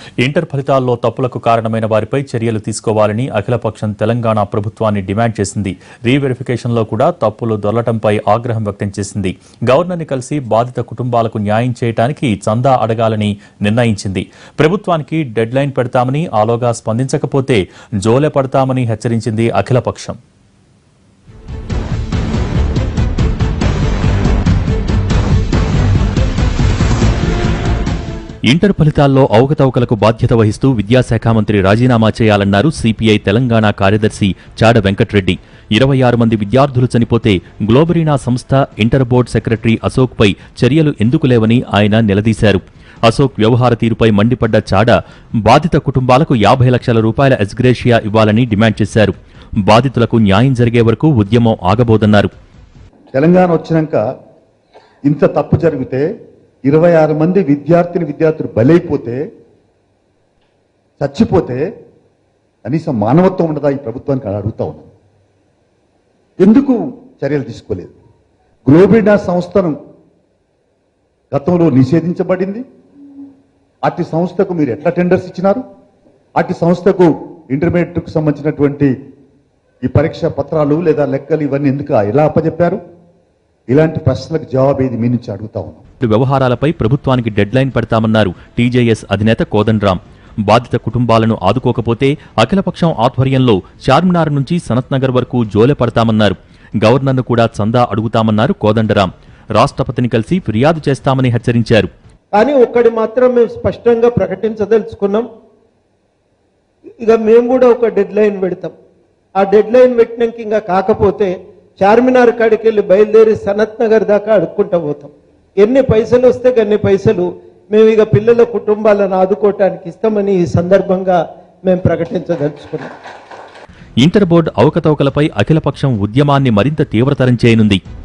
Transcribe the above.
inter ఫలితాల్లో తప్పులకు కారణమైన వారిపై చర్యలు తీసుకోవాలని అఖిలపక్షం తెలంగాణ ప్రభుత్వాన్ని డిమాండ్ చేసింది రీవెరిఫికేషన్లో కూడా తప్పులు దొరలటంపై ఆగ్రహం వ్యక్తం చేసింది గవర్నర్ని కలిసి బాధిత కుటుంబాలకు న్యాయం చేయడానికి చందా అడగాలని నిర్ణయించింది ప్రభుత్వానికి డెడ్ లైన్ పెడతామని ఆలోగా స్పందించకపోతే జోలె పడతామని హెచ్చరించింది అఖిలపక్షం ఇంటర్ ఫలితాల్లో అవకతవకలకు బాధ్యత వహిస్తూ విద్యాశాఖ మంత్రి రాజీనామా చేయాలన్నారు సిపిఐ తెలంగాణ కార్యదర్శి చాడ వెంకట్రెడ్డి ఇరవై ఆరు మంది విద్యార్థులు చనిపోతే గ్లోబరీనా సంస్థ ఇంటర్ బోర్డు సెక్రటరీ అశోక్పై చర్యలు ఎందుకు లేవని ఆయన నిలదీశారు అశోక్ వ్యవహార తీరుపై మండిపడ్డ చాడ బాధిత కుటుంబాలకు యాభై లక్షల రూపాయల ఎస్గ్రేషియా ఇవ్వాలని డిమాండ్ చేశారు బాధితులకు న్యాయం జరిగే వరకు ఉద్యమం ఆగబోదన్నారు తెలంగాణ వచ్చినాక ఇంత తప్పు జరిగితే ఇరవై ఆరు మంది విద్యార్థిని విద్యార్థులు బలైపోతే చచ్చిపోతే కనీసం మానవత్వం ఉండదా ఈ ప్రభుత్వానికి అని అడుగుతా ఉన్నాను ఎందుకు చర్యలు తీసుకోలేదు గ్లోబిడా సంస్థను గతంలో నిషేధించబడింది అట్టి సంస్థకు మీరు ఎట్లా టెండర్స్ ఇచ్చినారు అట్టి సంస్థకు ఇంటర్మీడియట్కు సంబంధించినటువంటి ఈ పరీక్ష పత్రాలు లేదా లెక్కలు ఇవన్నీ ఎందుకు ఎలా అప్పచెప్పారు ఇలాంటి ప్రశ్నలకు జవాబు ఏది మీ నుంచి అడుగుతా ఉన్నాం వ్యవహారాలపై ప్రభుత్వానికి డెడ్ లైన్ పెడతామన్నారు టీజేఎస్ అధినేత కోదండరాం బాధిత కుటుంబాలను ఆదుకోకపోతే అఖిలపక్షం ఆధ్వర్యంలో చార్మినార్ నుంచి సనత్ నగర్ వరకు జోలె పడతామన్నారు గవర్నర్ను కూడా చందా అడుగుతామన్నారు కోదండరాం రాష్ట్రపతిని కలిసి ఫిర్యాదు చేస్తామని హెచ్చరించారు కానీ ఒక్కటి మాత్రం మేము స్పష్టంగా ప్రకటించదలుచుకున్నాం ఇక మేము కూడా ఒక డెడ్ లైన్ పెడతాం ఆ డెడ్ లైన్ పెట్టినాక ఇంకా కాకపోతే చార్మినార్ కాడికి వెళ్ళి బయలుదేరి సనత్ నగర్ దాకా అడుక్కుంటా పోతాం ఎన్ని పైసలు వస్తే అన్ని పైసలు మేము ఇక పిల్లల కుటుంబాలను ఆదుకోవటానికి ఇస్తామని ఈ సందర్భంగా మేము ప్రకటించదలుచుకున్నాం ఇంటర్ బోర్డు అవకతవకలపై అఖిలపక్షం ఉద్యమాన్ని మరింత తీవ్రతరం చేయనుంది